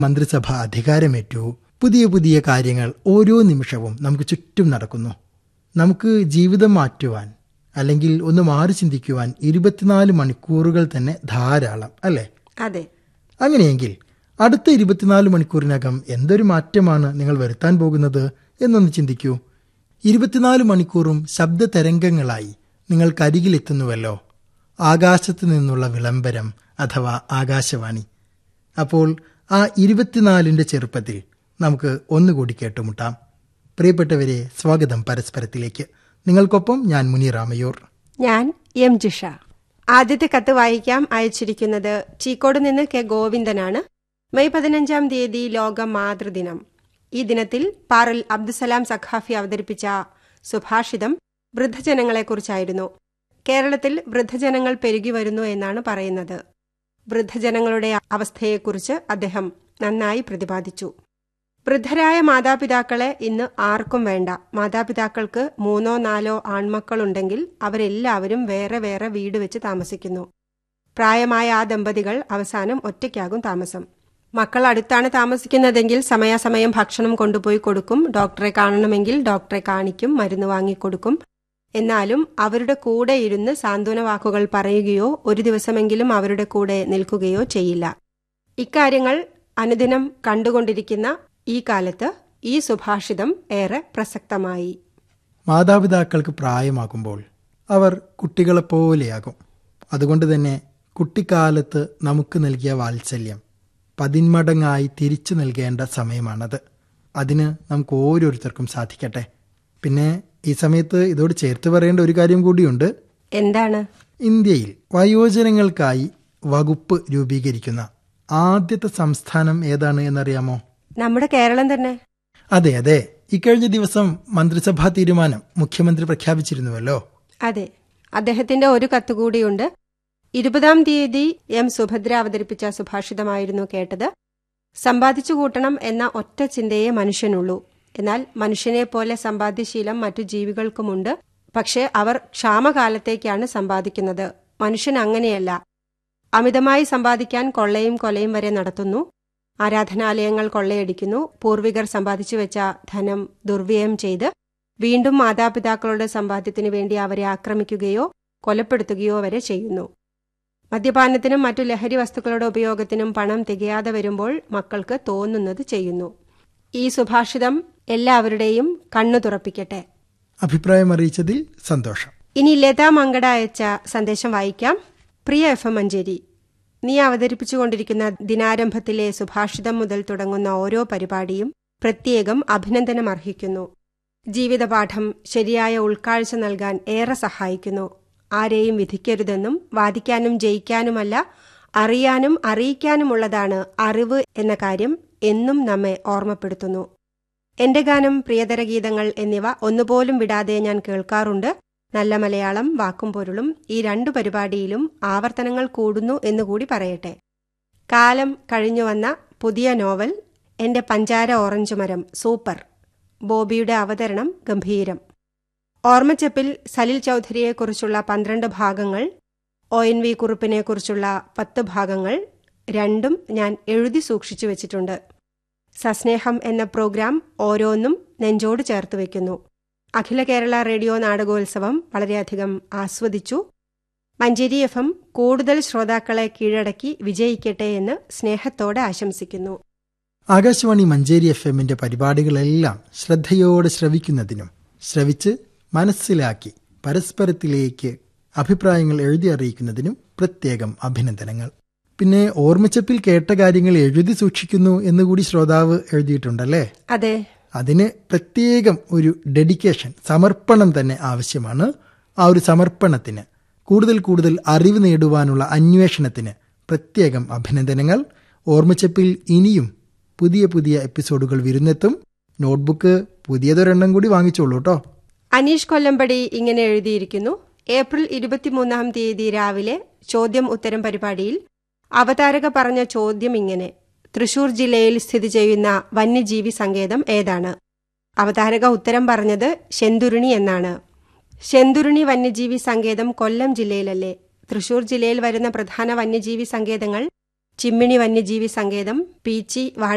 മന്ത്രിസഭ അധികാരമേറ്റു പുതിയ പുതിയ കാര്യങ്ങൾ ഓരോ നിമിഷവും നമുക്ക് ചുറ്റും നടക്കുന്നു നമുക്ക് ജീവിതം മാറ്റുവാൻ അല്ലെങ്കിൽ ഒന്ന് മാറി ചിന്തിക്കുവാൻ ഇരുപത്തിനാല് മണിക്കൂറുകൾ തന്നെ ധാരാളം അല്ലേ അതെ അങ്ങനെയെങ്കിൽ അടുത്ത ഇരുപത്തിനാല് മണിക്കൂറിനകം എന്തൊരു മാറ്റമാണ് നിങ്ങൾ വരുത്താൻ പോകുന്നത് എന്നൊന്ന് ചിന്തിക്കൂ ഇരുപത്തിനാല് മണിക്കൂറും ശബ്ദ തരംഗങ്ങളായി നിങ്ങൾക്കരികിലെത്തുന്നുവല്ലോ ആകാശത്തു നിന്നുള്ള വിളംബരം അഥവാ ആകാശവാണി അപ്പോൾ ആ ഇരുപത്തിനാലിന്റെ ചെറുപ്പത്തിൽ നമുക്ക് ഒന്നുകൂടി കേട്ടുമുട്ടാം പ്രിയപ്പെട്ടവരെ സ്വാഗതം പരസ്പരത്തിലേക്ക് നിങ്ങൾക്കൊപ്പം ഞാൻ മുനിറാമയൂർ ഞാൻ എം ജിഷ ആദ്യത്തെ കത്ത് വായിക്കാം അയച്ചിരിക്കുന്നത് ചീക്കോട് നിന്ന് കെ ഗോവിന്ദനാണ് മെയ് പതിനഞ്ചാം തീയതി ലോക മാതൃദിനം ഈ ദിനത്തിൽ പാറൽ അബ്ദുസലാം സഖാഫി അവതരിപ്പിച്ച സുഭാഷിതം വൃദ്ധജനങ്ങളെക്കുറിച്ചായിരുന്നു കേരളത്തിൽ വൃദ്ധജനങ്ങൾ പെരുകി വരുന്നു എന്നാണ് പറയുന്നത് വൃദ്ധജനങ്ങളുടെ അവസ്ഥയെക്കുറിച്ച് അദ്ദേഹം നന്നായി പ്രതിപാദിച്ചു വൃദ്ധരായ മാതാപിതാക്കളെ ഇന്ന് ആർക്കും വേണ്ട മാതാപിതാക്കൾക്ക് മൂന്നോ നാലോ ആൺമക്കളുണ്ടെങ്കിൽ അവരെല്ലാവരും വേറെ വേറെ വീട് വെച്ച് താമസിക്കുന്നു പ്രായമായ ആ ദമ്പതികൾ അവസാനം ഒറ്റയ്ക്കാകും താമസം മക്കൾ അടുത്താണ് താമസിക്കുന്നതെങ്കിൽ സമയാസമയം ഭക്ഷണം കൊണ്ടുപോയി കൊടുക്കും ഡോക്ടറെ കാണണമെങ്കിൽ ഡോക്ടറെ കാണിക്കും മരുന്ന് വാങ്ങിക്കൊടുക്കും എന്നാലും അവരുടെ കൂടെ ഇരുന്ന് സാന്ത്വന വാക്കുകൾ പറയുകയോ ഒരു ദിവസമെങ്കിലും അവരുടെ കൂടെ നിൽക്കുകയോ ചെയ്യില്ല ഇക്കാര്യങ്ങൾ അനുദിനം കണ്ടുകൊണ്ടിരിക്കുന്ന ഈ കാലത്ത് ഈ സുഭാഷിതം ഏറെ പ്രസക്തമായി മാതാപിതാക്കൾക്ക് പ്രായമാകുമ്പോൾ അവർ കുട്ടികളെപ്പോലെയാകും അതുകൊണ്ട് തന്നെ കുട്ടിക്കാലത്ത് നമുക്ക് നൽകിയ വാത്സല്യം പതിന്മടങ്ങായി തിരിച്ചു നൽകേണ്ട സമയമാണത് അതിന് നമുക്ക് ഓരോരുത്തർക്കും സാധിക്കട്ടെ പിന്നെ ഈ സമയത്ത് ഇതോട് ചേർത്ത് പറയേണ്ട ഒരു കാര്യം കൂടിയുണ്ട് എന്താണ് ഇന്ത്യയിൽ വയോജനങ്ങൾക്കായി വകുപ്പ് രൂപീകരിക്കുന്ന ആദ്യത്തെ സംസ്ഥാനം ഏതാണ് എന്നറിയാമോ നമ്മുടെ കേരളം തന്നെ അതെ അതെ ഇക്കഴിഞ്ഞ ദിവസം മന്ത്രിസഭാ തീരുമാനം മുഖ്യമന്ത്രി പ്രഖ്യാപിച്ചിരുന്നുവല്ലോ അതെ അദ്ദേഹത്തിന്റെ ഒരു കത്ത് കൂടിയുണ്ട് ഇരുപതാം തീയതി എം സുഭദ്ര അവതരിപ്പിച്ച സുഭാഷിതമായിരുന്നു കേട്ടത് സമ്പാദിച്ചു കൂട്ടണം എന്ന ഒറ്റ ചിന്തയെ മനുഷ്യനുള്ളൂ എന്നാൽ മനുഷ്യനെ പോലെ സമ്പാദ്യശീലം മറ്റു ജീവികൾക്കുമുണ്ട് പക്ഷേ അവർ ക്ഷാമകാലത്തേക്കാണ് സമ്പാദിക്കുന്നത് മനുഷ്യൻ അങ്ങനെയല്ല അമിതമായി സമ്പാദിക്കാൻ കൊള്ളയും കൊലയും വരെ നടത്തുന്നു ആരാധനാലയങ്ങൾ കൊള്ളയടിക്കുന്നു പൂർവികർ സമ്പാദിച്ചു വെച്ച ധനം ദുർവ്യയം ചെയ്ത് വീണ്ടും മാതാപിതാക്കളുടെ സമ്പാദ്യത്തിനു വേണ്ടി അവരെ ആക്രമിക്കുകയോ കൊലപ്പെടുത്തുകയോ വരെ ചെയ്യുന്നു മദ്യപാനത്തിനും മറ്റു ലഹരി വസ്തുക്കളുടെ ഉപയോഗത്തിനും പണം തികയാതെ വരുമ്പോൾ മക്കൾക്ക് തോന്നുന്നത് ചെയ്യുന്നു ഈ സുഭാഷിതം എല്ലാവരുടെയും കണ്ണു തുറപ്പിക്കട്ടെ അഭിപ്രായം അറിയിച്ചതിൽ സന്തോഷം ഇനി ലതാ മങ്കട അയച്ച സന്ദേശം വായിക്കാം പ്രിയ എഫ് എം മഞ്ചേരി നീ അവതരിപ്പിച്ചുകൊണ്ടിരിക്കുന്ന ദിനാരംഭത്തിലെ സുഭാഷിതം മുതൽ തുടങ്ങുന്ന ഓരോ പരിപാടിയും പ്രത്യേകം അഭിനന്ദനം അർഹിക്കുന്നു ജീവിതപാഠം ശരിയായ ഉൾക്കാഴ്ച നൽകാൻ ഏറെ സഹായിക്കുന്നു ആരെയും വിധിക്കരുതെന്നും വാദിക്കാനും ജയിക്കാനുമല്ല അറിയാനും അറിയിക്കാനുമുള്ളതാണ് അറിവ് എന്ന കാര്യം എന്നും നമ്മെ ഓർമ്മപ്പെടുത്തുന്നു എന്റെ ഗാനം പ്രിയതര ഗീതങ്ങൾ എന്നിവ ഒന്നുപോലും വിടാതെ ഞാൻ കേൾക്കാറുണ്ട് നല്ല മലയാളം വാക്കും പൊരുളും ഈ രണ്ടു പരിപാടിയിലും ആവർത്തനങ്ങൾ കൂടുന്നു എന്നുകൂടി പറയട്ടെ കാലം കഴിഞ്ഞുവന്ന പുതിയ നോവൽ എന്റെ പഞ്ചാര ഓറഞ്ച് മരം സൂപ്പർ ബോബിയുടെ അവതരണം ഗംഭീരം ഓർമ്മച്ചപ്പിൽ സലിൽ ചൗധരിയെക്കുറിച്ചുള്ള പന്ത്രണ്ട് ഭാഗങ്ങൾ ഒ എൻ വി കുറുപ്പിനെക്കുറിച്ചുള്ള പത്ത് ഭാഗങ്ങൾ രണ്ടും ഞാൻ എഴുതി സൂക്ഷിച്ചു വെച്ചിട്ടുണ്ട് സസ്നേഹം എന്ന പ്രോഗ്രാം ഓരോന്നും നെഞ്ചോട് ചേർത്ത് വയ്ക്കുന്നു അഖില കേരള റേഡിയോ നാടകോത്സവം വളരെയധികം ആസ്വദിച്ചു മഞ്ചേരി എഫ് എം കൂടുതൽ ശ്രോതാക്കളെ കീഴടക്കി വിജയിക്കട്ടെ എന്ന് സ്നേഹത്തോടെ ആശംസിക്കുന്നു ആകാശവാണി മഞ്ചേരി എഫ് എമ്മിന്റെ പരിപാടികളെല്ലാം ശ്രദ്ധയോടെ ശ്രവിക്കുന്നതിനും ശ്രവിച്ച് മനസ്സിലാക്കി പരസ്പരത്തിലേക്ക് അഭിപ്രായങ്ങൾ എഴുതി അറിയിക്കുന്നതിനും പ്രത്യേകം അഭിനന്ദനങ്ങൾ പിന്നെ ഓർമ്മച്ചപ്പിൽ കേട്ട കാര്യങ്ങൾ എഴുതി സൂക്ഷിക്കുന്നു എന്നുകൂടി ശ്രോതാവ് എഴുതിയിട്ടുണ്ടല്ലേ അതെ അതിന് പ്രത്യേകം ഒരു ഡെഡിക്കേഷൻ സമർപ്പണം തന്നെ ആവശ്യമാണ് ആ ഒരു സമർപ്പണത്തിന് കൂടുതൽ കൂടുതൽ അറിവ് നേടുവാനുള്ള അന്വേഷണത്തിന് പ്രത്യേകം അഭിനന്ദനങ്ങൾ ഓർമ്മച്ചപ്പിൽ ഇനിയും പുതിയ പുതിയ എപ്പിസോഡുകൾ വിരുന്നെത്തും നോട്ട്ബുക്ക് പുതിയതൊരെണ്ണം കൂടി വാങ്ങിച്ചോളൂ കേട്ടോ അനീഷ് കൊല്ലമ്പടി ഇങ്ങനെ എഴുതിയിരിക്കുന്നു ഏപ്രിൽ ഇരുപത്തിമൂന്നാം തീയതി രാവിലെ ചോദ്യം ഉത്തരം പരിപാടിയിൽ അവതാരക പറഞ്ഞ ചോദ്യം ഇങ്ങനെ തൃശൂർ ജില്ലയിൽ സ്ഥിതി ചെയ്യുന്ന വന്യജീവി സങ്കേതം ഏതാണ് അവതാരക ഉത്തരം പറഞ്ഞത് ശെന്തുരുണി എന്നാണ് ശെന്തുരുണി വന്യജീവി സങ്കേതം കൊല്ലം ജില്ലയിലല്ലേ തൃശൂർ ജില്ലയിൽ വരുന്ന പ്രധാന വന്യജീവി സങ്കേതങ്ങൾ ചിമ്മിണി വന്യജീവി സങ്കേതം പീച്ചി വാഴ